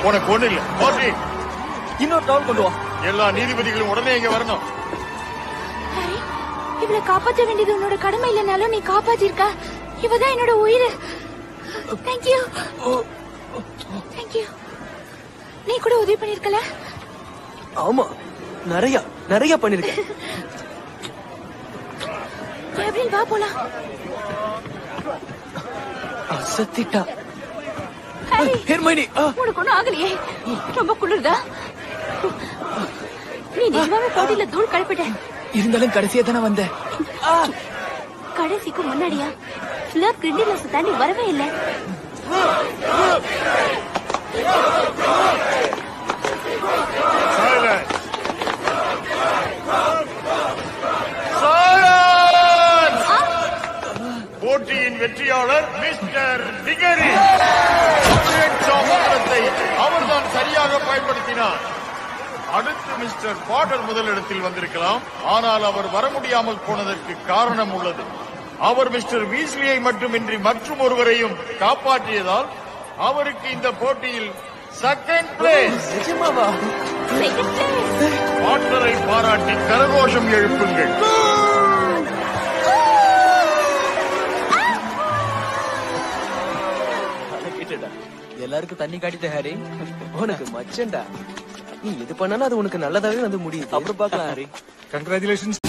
உனக்கு ஒண்ணு இல்ல போட்டி இன்னொரு டவுல் கொண்டு வா எல்லா நீதிபதிகளும் உடனே இங்க வரணும் ஹரி இவளை காப்பாற்ற வேண்டியது உன்னோட கடமை இல்லைனாலும் நீ காப்பாத்திருக்க இவதான் என்னோட உயிர் தேங்க்யூ தேங்க்யூ நீ கூட உதவி பண்ணிருக்கல ஆமா நிறைய நிறைய பண்ணிருக்கேன் கேப்ரியல் வா போலாம் அசத்திட்டா ஹரி ஹெர்மைனி ஆ, உனக்கு ஒண்ணும் ஆகலையே ரொம்ப குளிர்தா நீ நிஜமாவே போட்டியில தூள் கழிப்பிட்ட இருந்தாலும் கடைசியா தானே வந்தேன் கடைசிக்கு முன்னாடியா ஃபிளர் கிரிண்டிலஸ் தாண்டி வரவே இல்லை Silence. Silence. போட்டியின் வெற்றியாளர் மிஸ்டர் டிகரி சாமந்திரத்தை அவர்தான் சரியாக பயன்படுத்தினார் அடுத்து மிஸ்டர் பாட்டர் முதலிடத்தில் வந்திருக்கலாம் ஆனால் அவர் வர முடியாமல் போனதற்கு காரணம் உள்ளது அவர் மிஸ்டர் வீஸ்லியை மட்டுமின்றி மற்றும் ஒருவரையும் காப்பாற்றியதால் அவருக்கு இந்த போட்டியில் செகண்ட் பிளேஸ் நிஜமாவா Second place. பாட்டரை பாராட்டி கரகோஷம் எழுப்புங்கள் கேட்டுடா எல்லாருக்கும் தண்ணி காட்டிட்ட ஹாரி உனக்கு மச்சண்டா நீ எது பண்ணாலும் அது உனக்கு நல்லதாவே வந்து முடியுது அப்புறம் பாக்கலாம் ஹாரி கங்க்ராச்சுலேஷன்ஸ்